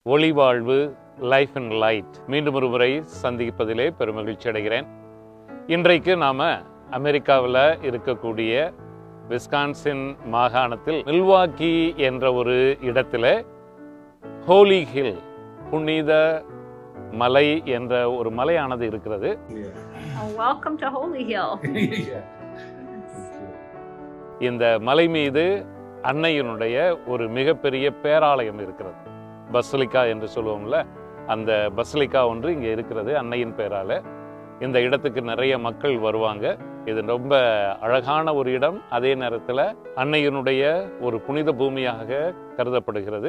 ஒளிவாழ்வு life and light மீண்டும் ஒரு முறை சந்திப்பதிலே பெருமகிழ்ச்சி அடைகிறேன் இன்றைக்கு நாம் அமெரிக்காவில் இருக்கக்கூடிய விஸ்கான்சின் மாகாணத்தில் மில்வாக்கி என்ற ஒரு இடத்துல ஹோலி ஹில் புனித மலை என்ற ஒரு மலையானது இருக்கிறது Oh, welcome to Holy Hill. yeah. இந்த மலை மீது அன்னையினுடைய ஒரு மிகப்பெரிய பேராலயம் இருக்கிறது பஸ்லிகா என்று சொல்லுவோம்ல அந்த பஸ்லிகா ஒன்று இங்கே இருக்கிறது அன்னையின் பேரால இந்த இடத்துக்கு நிறைய மக்கள் வருவாங்க இது ரொம்ப அழகான ஒரு இடம் அதே நேரத்தில் அன்னையினுடைய ஒரு புனித பூமியாக கருதப்படுகிறது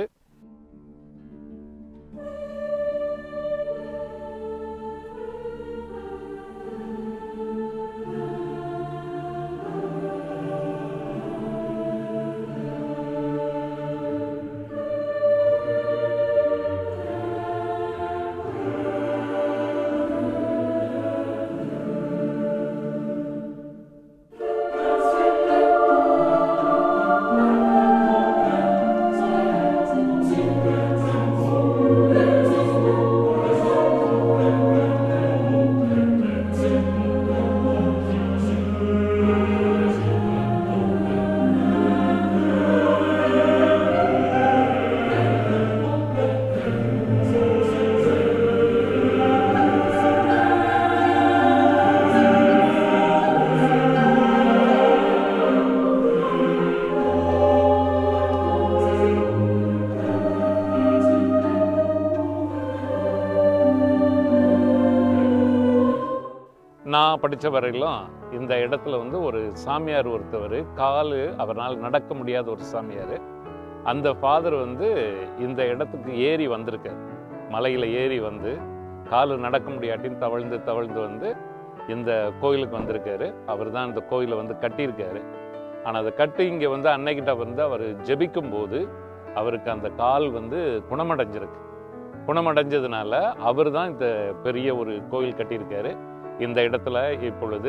நான் படித்த வரையிலும் இந்த இடத்துல வந்து ஒரு சாமியார் ஒருத்தவர் காலு அவரால் நடக்க முடியாத ஒரு சாமியார் அந்த ஃபாதர் வந்து இந்த இடத்துக்கு ஏறி வந்திருக்கார் மலையில் ஏறி வந்து காலு நடக்க முடியாட்டின்னு தவழ்ந்து தவழ்ந்து வந்து இந்த கோயிலுக்கு வந்திருக்காரு அவர் தான் இந்த கோயிலை வந்து கட்டியிருக்காரு ஆனால் அதை கட்டி இங்கே வந்து அன்னைக்கிட்ட வந்து அவர் ஜெபிக்கும் போது அவருக்கு அந்த கால் வந்து குணமடைஞ்சிருக்கு குணமடைஞ்சதுனால அவர் தான் இந்த பெரிய ஒரு கோயில் கட்டியிருக்காரு இந்த இடத்துல இப்பொழுது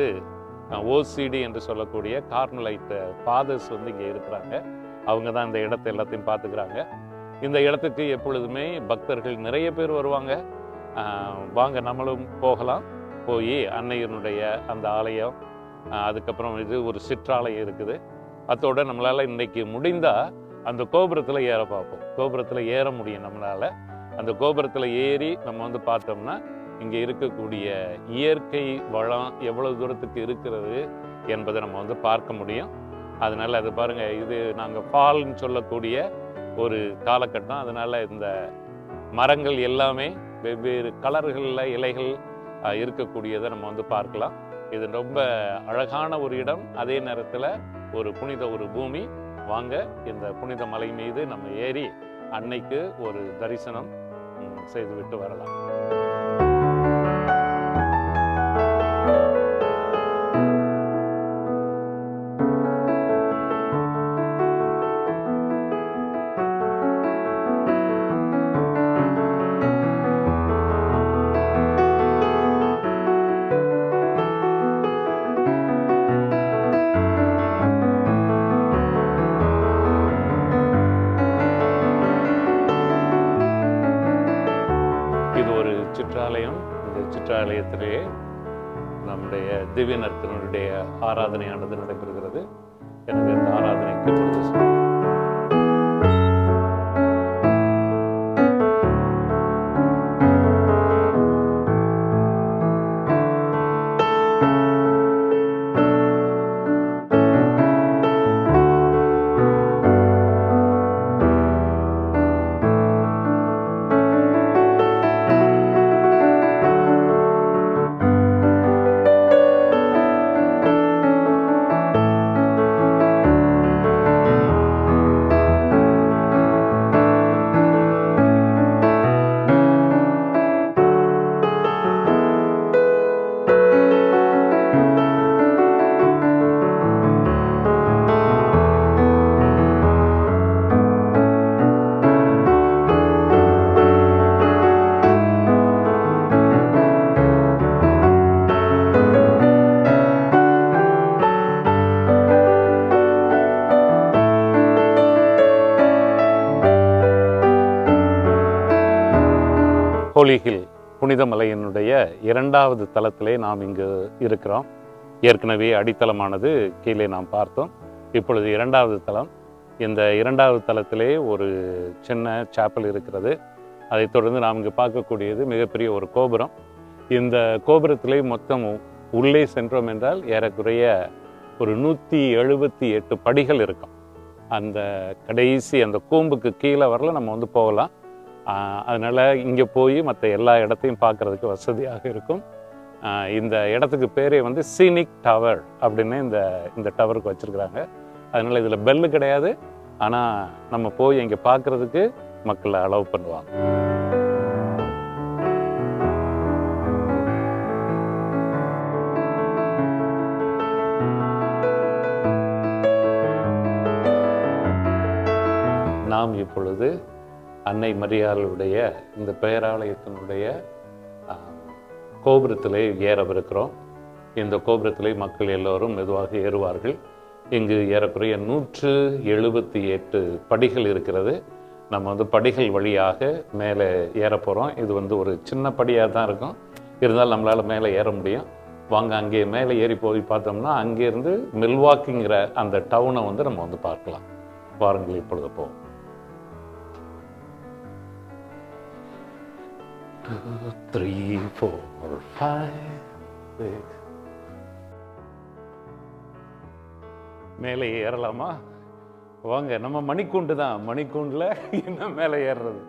ஓசிடி என்று சொல்லக்கூடிய கார்னலைட் ஃபாதர்ஸ் வந்து இங்கே இருக்கிறாங்க அவங்க தான் இந்த இடத்த எல்லாத்தையும் பார்த்துக்கிறாங்க இந்த இடத்துக்கு எப்பொழுதுமே பக்தர்கள் நிறைய பேர் வருவாங்க ஆஹ் வாங்க நம்மளும் போகலாம் போய் அன்னையனுடைய அந்த ஆலயம் ஆஹ் அதுக்கப்புறம் இது ஒரு சிற்றாலயம் இருக்குது அதோட நம்மளால் இன்னைக்கு முடிந்தால் அந்த கோபுரத்தில் ஏற பார்ப்போம் கோபுரத்தில் ஏற முடியும் நம்மளால் அந்த கோபுரத்தில் ஏறி நம்ம வந்து பார்த்தோம்னா இங்கே இருக்கக்கூடிய இயற்கை வளம் எவ்வளவு தூரத்துக்கு இருக்கிறது என்பதை நம்ம வந்து பார்க்க முடியும் அதனால அது பாருங்க இது நாங்கள் ஃபால்னு சொல்லக்கூடிய ஒரு காலகட்டம் அதனால இந்த மரங்கள் எல்லாமே வெவ்வேறு கலர்களில் இலைகள் ஆஹ், இருக்கக்கூடியதை நம்ம வந்து பார்க்கலாம் இது ரொம்ப அழகான ஒரு இடம் அதே நேரத்தில் ஒரு புனித ஒரு பூமி வாங்க இந்த புனித மலை மீது நம்ம ஏறி அன்னைக்கு ஒரு தரிசனம் ம், செய்துவிட்டு வரலாம் இது ஒரு சிற்றாலயம் இந்த சிற்றாலயத்திலே நம்முடைய திவ்ய நர்த்தனுடைய ஆராதனையானது நடைபெறுகிறது எனவே இந்த ஆராதனைக்கு பொழுது செல்வோம். Thank ஹோலிஹில் புனித மலையினுடைய இரண்டாவது தளத்திலே நாம் இங்கு இருக்கிறோம் ஏற்கனவே அடித்தளமானது கீழே நாம் பார்த்தோம் இப்பொழுது இரண்டாவது தளம் இந்த இரண்டாவது தளத்திலே ஒரு சின்ன சாப்பல் இருக்கிறது அதைத் தொடர்ந்து நாம் இங்கு பார்க்கக்கூடியது மிகப்பெரிய ஒரு கோபுரம் இந்த கோபுரத்திலே மொத்தம் உள்ளே சென்றோம் என்றால் ஏறக்குறைய ஒரு நூற்றி எழுபத்தி எட்டு படிகள் இருக்கும் அந்த கடைசி அந்த கூம்புக்கு கீழே வரல நம்ம வந்து போகலாம் ஆஹ் அதனால இங்கே போய் மற்ற எல்லா இடத்தையும் பார்க்கறதுக்கு வசதியாக இருக்கும் ஆஹ் இந்த இடத்துக்கு பேரே வந்து சீனிக் டவர் அப்படின்னு இந்த இந்த டவருக்கு வச்சிருக்கிறாங்க அதனால இதில் பெல்லு கிடையாது ஆனால் நம்ம போய் இங்கே பார்க்கறதுக்கு மக்களை அலோவ் பண்ணுவாங்க நாம் இப்பொழுது அன்னை மரியாளுடைய இந்த பேராலயத்தினுடைய ஆஹ், கோபுரத்திலே ஏறவிருக்கிறோம் இந்த கோபுரத்திலே மக்கள் எல்லோரும் மெதுவாக ஏறுவார்கள் இங்கு ஏறக்குறைய நூற்று எழுபத்தி எட்டு படிகள் இருக்கிறது நம்ம வந்து படிகள் வழியாக மேலே ஏற போகிறோம் இது வந்து ஒரு சின்ன படியாக தான் இருக்கும் இருந்தாலும் நம்மளால் மேலே ஏற முடியும் வாங்க அங்கே மேலே ஏறி போய் பார்த்தோம்னா அங்கேருந்து மில்வாக்கிங்கிற அந்த டவுனை வந்து நம்ம வந்து பார்க்கலாம் வாருங்கள் இப்பொழுது போவோம் two, three, four, five, six. மேலே ஏறலாமா வாங்க நம்ம மணிக்கூண்டு தான் மணிக்கூண்டில் என்ன மேலே ஏறுறது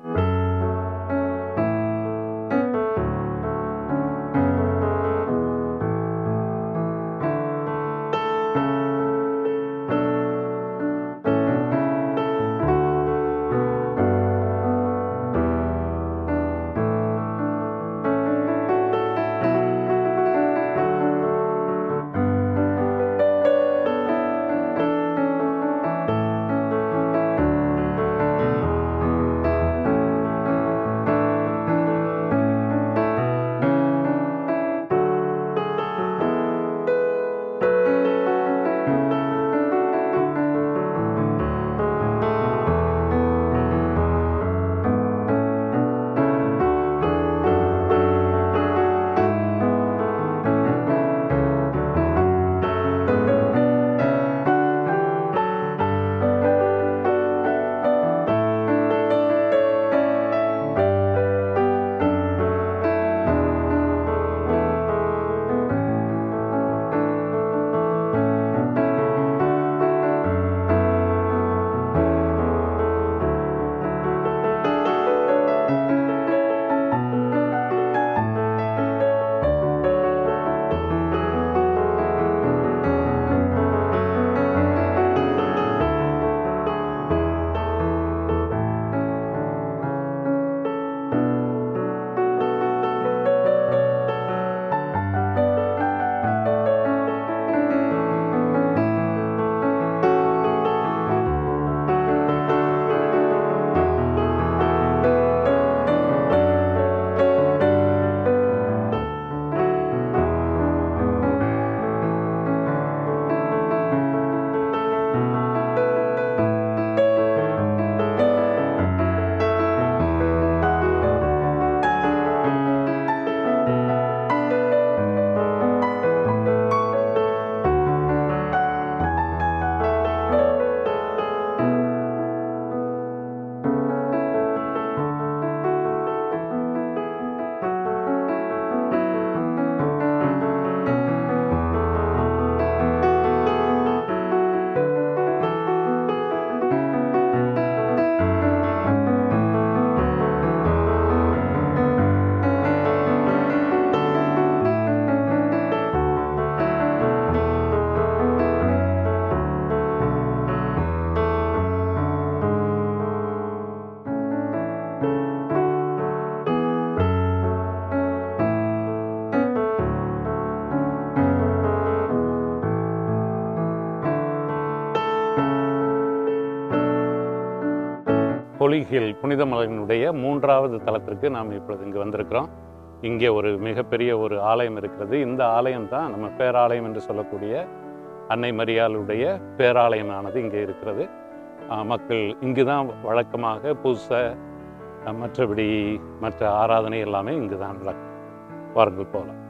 ஹோலிஹில் புனித மலையினுடைய மூன்றாவது தலத்திற்கு நாம் இப்பொழுது இங்கு வந்திருக்கிறோம் இங்கே ஒரு மிகப்பெரிய ஒரு ஆலயம் இருக்கிறது இந்த ஆலயம் தான் நம்ம பேராலயம் என்று சொல்லக்கூடிய அன்னை மரியாளுடைய பேராலயமானது இங்கே இருக்கிறது ஆஹ் மக்கள் இங்கு தான் வழக்கமாக பூசை அஹ் மற்றபடி மற்ற ஆராதனை எல்லாமே இங்கு தான் நடக்கும் வாருங்கள் போகலாம்